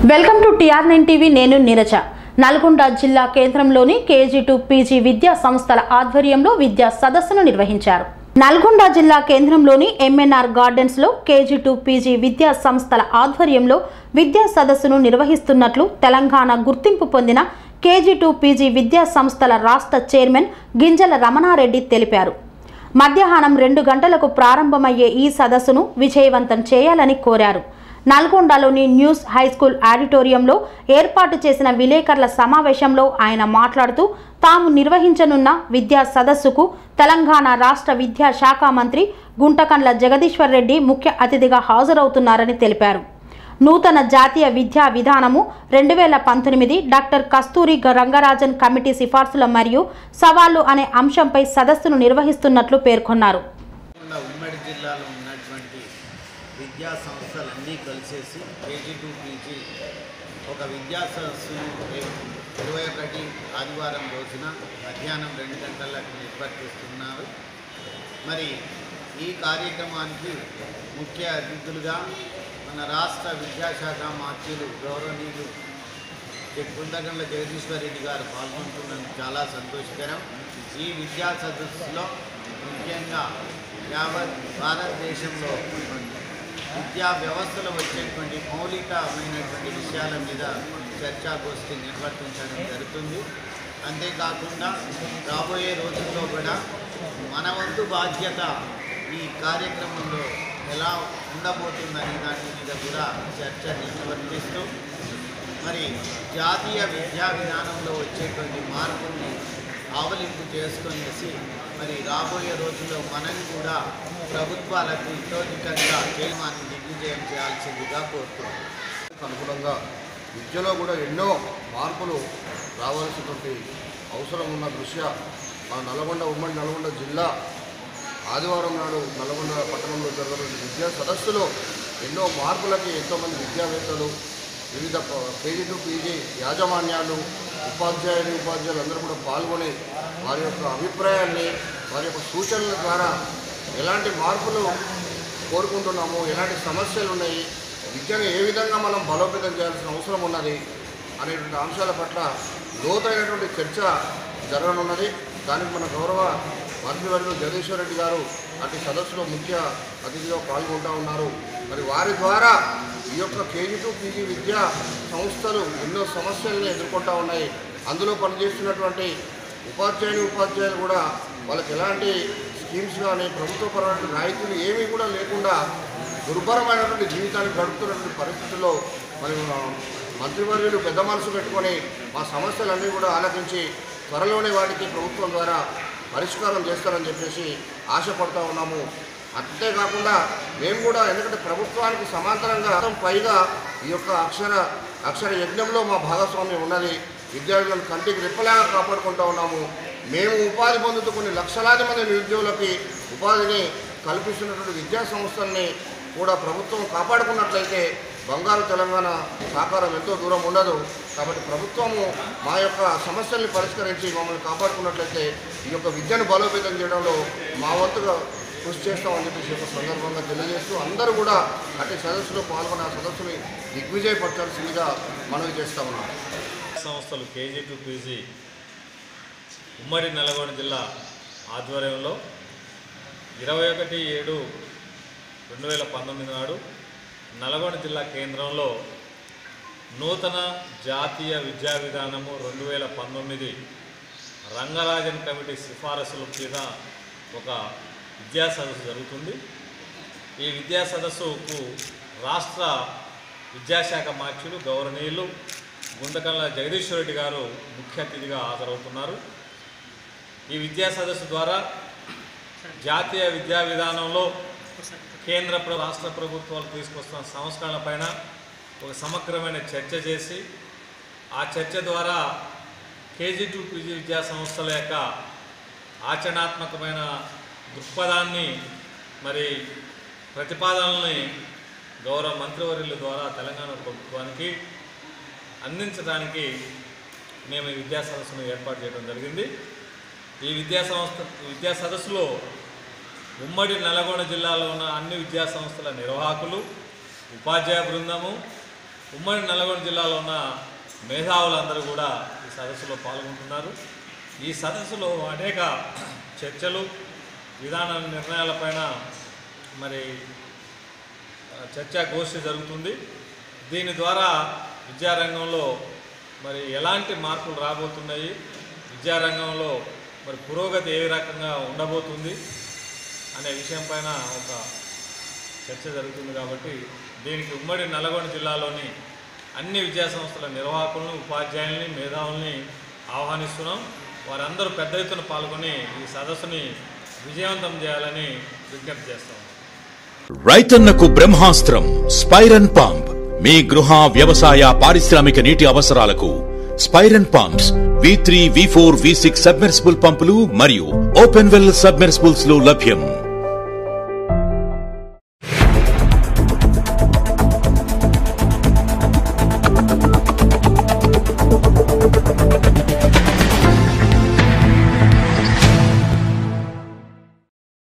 welcome to TR nine TV నేను నీరజ నల్గొండ జిల్లా కేంద్రంలోని కేజీ టు పీజీ విద్యా సంస్థల ఆధ్వర్యంలో విద్యా సదస్సును నిర్వహించారు నల్గొండ జిల్లా కేంద్రంలోని ఎంఎన్ఆర్ గార్డెన్స్ లో కేజీ టు పీజీ విద్యా సంస్థల ఆధ్వర్యంలో విద్యా సదస్సును నిర్వహిస్తున్నట్లు తెలంగాణ గుర్తింపు పొందిన కేజీ టు పీజీ విద్యా సంస్థల రాష్ట్ర చైర్మన్ గింజల రమణారెడ్డి తెలిపారు మధ్యాహ్నం రెండు గంటలకు ప్రారంభమయ్యే ఈ సదస్సును విజయవంతం చేయాలని కోరారు నల్గొండలోని న్యూస్ హైస్కూల్ ఆడిటోరియంలో ఏర్పాటు చేసిన విలేకరుల సమావేశంలో ఆయన మాట్లాడుతూ తాము నిర్వహించనున్న విద్యా సదస్సుకు తెలంగాణ రాష్ట్ర విద్యా శాఖ మంత్రి గుంటకండ్ల జగదీశ్వర్ రెడ్డి ముఖ్య అతిథిగా హాజరవుతున్నారని తెలిపారు నూతన జాతీయ విద్యా విధానము రెండు వేల పంతొమ్మిది డాక్టర్ కస్తూరి గ- రంగరాజన్ కమిటీ సిఫార్సుల మరియు సవాళ్లు అనే అంశంపై సదస్సును నిర్వహిస్తున్నట్లు పేర్కొన్నారు ఉన్న ఉమ్మడి జిల్లాలో ఉన్నటువంటి విద్యా సంస్థలన్నీ కలిసేసి కేజీ టు పీజీ ఒక విద్యా సదస్సును రేపు ఇరవై ఒకటి ఆదివారం రోజున మధ్యాహ్నం రెండు గంటలకు నిర్వర్తిస్తున్నారు మరి ఈ కార్యక్రమానికి ముఖ్య అతిథులుగా మన రాష్ట్ర విద్యాశాఖ మాత్యులు గౌరవనీయులు కుందగండ్ల జగదీశ్వర్ రెడ్డి గారు పాల్గొంటున్నందుకు చాలా సంతోషకరం ఈ విద్యా సదస్సులో ముఖ్యంగా యావత్ భారతదేశంలో విద్యా వ్యవస్థలో వచ్చేటువంటి మౌలికమైనటువంటి విషయాల మీద చర్చాగోష్ఠి నిర్వర్తించడం జరుగుతుంది అంతేకాకుండా రాబోయే రోజుల్లో కూడా మన వంతు బాధ్యత ఈ కార్యక్రమంలో ఎలా ఉండబోతుందనే దాని మీద కూడా చర్చ నిర్వర్తిస్తూ మరి జాతీయ విద్యా విధానంలో వచ్చేటువంటి మార్పుల్ని ఆవలింపు చేసుకొనేసి మరి రాబోయే రోజుల్లో మనం కూడా ప్రభుత్వాలకు ఇతోధికంగా చేయమాన్ని దిగ్విజయం చేయాల్సిందిగా కోరుతున్నాం అనుగుణంగా విద్యలో కూడా ఎన్నో మార్పులు రావాల్సినటువంటి అవసరం ఉన్న దృష్ట్యా మన నల్గొండ ఉమ్మడి నల్గొండ జిల్లా ఆదివారం నాడు నల్గొండ పట్టణంలో జరగనున్న విద్యా సదస్సులో ఎన్నో మార్పులకి ఎంతోమంది విద్యావేత్తలు వివిధ ప- కేజీ టు పీజీ యాజమాన్యాలు ఉపాధ్యాయులు ఉపాధ్యాయులు అందరూ కూడా పాల్గొని వారి యొక్క అభిప్రాయాన్ని వారి యొక్క సూచనల ద్వారా ఎలాంటి మార్పులు కోరుకుంటున్నాము ఎలాంటి సమస్యలు ఉన్నాయి విద్యను ఏ విధంగా మనం బలోపేతం చేయాల్సిన అవసరం ఉన్నది అనేటువంటి అంశాల పట్ల లోతైనటువంటి చర్చ జరగనున్నది దానికి మన గౌరవ మంత్రివర్యులు జగదీశ్వర్ రెడ్డి గారు అటు సదస్సులో ముఖ్య అతిథిగా పాల్గొంటూ ఉన్నారు మరి వారి ద్వారా ఈ యొక్క కేజీ టు పీజీ విద్యా సంస్థలు ఎన్నో సమస్యలను ఎదుర్కొంటూ ఉన్నాయి అందులో పనిచేస్తున్నటువంటి ఉపాధ్యాయుని ఉపాధ్యాయులు కూడా వాళ్ళకి ఎలాంటి స్కీమ్స్ కానీ ప్రభుత్వపరమైన రాయితీలు ఏమీ కూడా లేకుండా దుర్భరమైనటువంటి జీవితాన్ని గడుపుతున్నటువంటి పరిస్థితుల్లో మరి ఆ, మంత్రివర్యులు పెద్ద మనసు పెట్టుకొని మా సమస్యలన్నీ కూడా ఆలోచించి త్వరలోనే వాటికి ప్రభుత్వం ద్వారా పరిష్కారం చేస్తారని చెప్పేసి ఆశపడతా ఉన్నాము అంతేకాకుండా మేము కూడా ఎందుకంటే ప్రభుత్వానికి సమాంతరంగా పైగా ఈ యొక్క అక్షర అక్షర యజ్ఞంలో మా భాగస్వామ్యం ఉన్నది విద్యార్థులను కంటికి రెప్పలాగా కాపాడుకుంటా ఉన్నాము మేము ఉపాధి పొందుతూ కొన్ని లక్షలాది మంది నిరుద్యోగులకి ఉపాధిని కల్పిస్తున్నటువంటి విద్యా సంస్థల్ని కూడా ప్రభుత్వం కాపాడుకున్నట్లయితే బంగారు తెలంగాణ సాకారం ఎంతో దూరం ఉండదు కాబట్టి ప్రభుత్వము మా యొక్క సమస్యల్ని పరిష్కరించి మమ్మల్ని కాపాడుకున్నట్లయితే ఈ యొక్క విద్యను బలోపేతం చేయడంలో మా వంతుగా కృషి చేస్తామని చెప్పేసి ఈ యొక్క సందర్భంగా తెలియజేస్తూ అందరూ కూడా అట్టి సదస్సులో పాల్గొన్న ఆ సదస్సుని దిగ్విజయపరచాల్సిందిగా మనవి చేస్తా ఉన్నాం సంస్థలు కేజీ టు పీజీ ఉమ్మడి నల్గొండ జిల్లా ఆధ్వర్యంలో ఇరవై ఒకటి ఏడు రెండు వేల పంతొమ్మిది నాడు నల్గొండ జిల్లా కేంద్రంలో నూతన జాతీయ విద్యా విధానము రెండు వేల పంతొమ్మిది రంగరాజన్ కమిటీ సిఫారసుల మీద ఒక విద్యా సదస్సు జరుగుతుంది ఈ విద్యా సదస్సుకు రాష్ట్ర విద్యాశాఖ మార్చులు గౌరవనీయులు గుంతకల్ల జగదీశ్వర్ రెడ్డి గారు ముఖ్య అతిథిగా హాజరవుతున్నారు ఈ విద్యా సదస్సు ద్వారా జాతీయ విద్యా విధానంలో కేంద్ర ప్ర- రాష్ట్ర ప్రభుత్వాలు తీసుకొస్తున్న సంస్కరణలపైన ఒక సమగ్రమైన చర్చ చేసి ఆ చర్చ ద్వారా కేజీ టు పీజీ విద్యా సంస్థల యొక్క ఆచరణాత్మకమైన దృక్పథాన్ని మరి ప్రతిపాదనల్ని గౌరవ మంత్రివర్యుల ద్వారా తెలంగాణ ప్రభుత్వానికి అందించడానికి మేము ఈ విద్యా సదస్సును ఏర్పాటు చేయడం జరిగింది ఈ విద్యా సంస్థ విద్యా సదస్సులో ఉమ్మడి నల్గొండ జిల్లాలో ఉన్న అన్ని విద్యా సంస్థల నిర్వాహకులు ఉపాధ్యాయ బృందము ఉమ్మడి నల్గొండ జిల్లాలో ఉన్న మేధావులందరూ కూడా ఈ సదస్సులో పాల్గొంటున్నారు ఈ సదస్సులో అనేక చర్చలు విధాన నిర్ణయాలపైన మరి ఆ, చర్చా గోష్ఠి జరుగుతుంది దీని ద్వారా విద్యారంగంలో మరి ఎలాంటి మార్పులు రాబోతున్నాయి విద్యారంగంలో మరి పురోగతి ఏ రకంగా ఉండబోతుంది అనే విషయం పైన ఒక చర్చ జరుగుతుంది కాబట్టి దీనికి ఉమ్మడి నల్గొండ జిల్లాలోని అన్ని విద్యాసంస్థల నిర్వాహకులను ఉపాధ్యాయుల్ని మేధావుల్ని ఆహ్వానిస్తున్నాం వారందరూ పెద్ద ఎత్తున పాల్గొని ఈ సదస్సుని విజయవంతం చేయాలని విజ్ఞప్తి చేస్తాం రైతన్నకు బ్రహ్మాస్త్రం స్పైరన్ పంప్ మీ గృహ వ్యవసాయ పారిశ్రామిక నీటి అవసరాలకు Spiron pumps V three V four V six submersible పంపులు మరియు ఓపెన్ వెల్ సబ్మెర్సిబుల్స్ లో లభ్యం